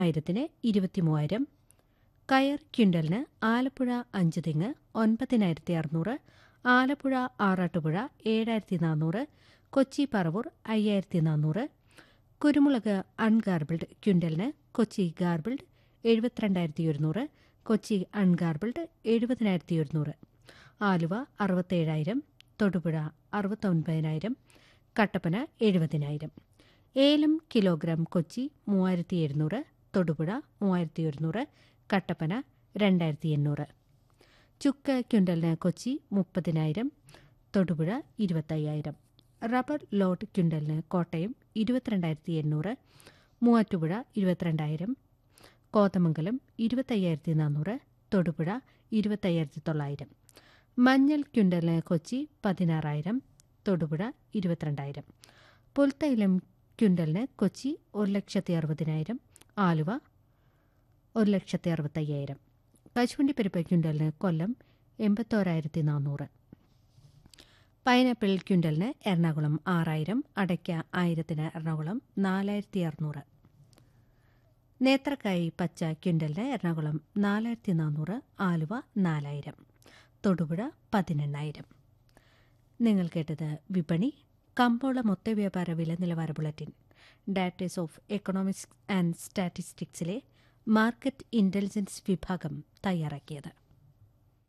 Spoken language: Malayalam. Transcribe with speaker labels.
Speaker 1: ആയിരത്തിന് ഇരുപത്തിമൂവായിരം കയർ ക്വിൻ്റലിന് ആലപ്പുഴ അഞ്ച് തെങ്ങ് ഒൻപതിനായിരത്തി അറുന്നൂറ് ആലപ്പുഴ ആറാട്ടുപുഴ ഏഴായിരത്തി നാനൂറ് കൊച്ചി പറവൂർ അയ്യായിരത്തി നാനൂറ് കുരുമുളക് അൺഗാർബിൾഡ് ക്വിൻ്റലിന് കൊച്ചി ഗാർബിൾഡ് എഴുപത്തിരണ്ടായിരത്തി ഒരുന്നൂറ് കൊച്ചി അൺഗാർബിൾഡ് എഴുപതിനായിരത്തി ഒരുന്നൂറ് ആലുവ അറുപത്തേഴായിരം തൊടുപുഴ അറുപത്തൊൻപതിനായിരം കട്ടപ്പന എഴുപതിനായിരം ഏലം കിലോഗ്രാം കൊച്ചി മൂവായിരത്തി എഴുന്നൂറ് തൊടുപുഴ മൂവായിരത്തി ഒരുന്നൂറ് കട്ടപ്പന രണ്ടായിരത്തി എണ്ണൂറ് ചുക്ക് ക്വിൻ്റലിന് കൊച്ചി മുപ്പതിനായിരം തൊടുപുഴ ഇരുപത്തയ്യായിരം റബ്ബർ ലോട്ട് ക്വിൻ്റലിന് കോട്ടയം ഇരുപത്തിരണ്ടായിരത്തി എണ്ണൂറ് മൂവാറ്റുപുഴ ഇരുപത്തിരണ്ടായിരം കോതമംഗലം ഇരുപത്തയ്യായിരത്തി നാനൂറ് തൊടുപുഴ ഇരുപത്തയ്യായിരത്തി തൊള്ളായിരം മഞ്ഞൾ ക്വിൻ്റലിന് കൊച്ചി പതിനാറായിരം തൊടുപുഴ ഇരുപത്തിരണ്ടായിരം പുൽത്തൈലം ക്വിൻ്റലിന് കൊച്ചി ഒരു ലക്ഷത്തി അറുപതിനായിരം ആലുവ ഒരു ലക്ഷത്തി അറുപത്തയ്യായിരം കശുവണ്ടിപ്പരിപ്പ് ക്വിൻ്റലിന് കൊല്ലം എൺപത്തോരായിരത്തി നാനൂറ് പൈനാപ്പിൾ ക്വിൻ്റലിന് എറണാകുളം ആറായിരം അടയ്ക്ക ആയിരത്തിന് എറണാകുളം നാലായിരത്തി അറുന്നൂറ് നേത്രക്കായി പച്ച ക്വിൻ്റലിന് എറണാകുളം നാലായിരത്തി നാനൂറ് ആലുവ നാലായിരം തൊടുപുഴ പതിനെണ്ണായിരം നിങ്ങൾ കേട്ടത് വിപണി കമ്പോള മൊത്തവ്യാപാര വില നിലവാര ബുള്ളറ്റിൻ ഡാറ്റേഴ്സ് ഓഫ് എക്കണോമിക്സ് ആൻഡ് സ്റ്റാറ്റിസ്റ്റിക്സിലെ മാർക്കറ്റ് ഇന്റലിജൻസ് വിഭാഗം തയ്യാറാക്കിയത്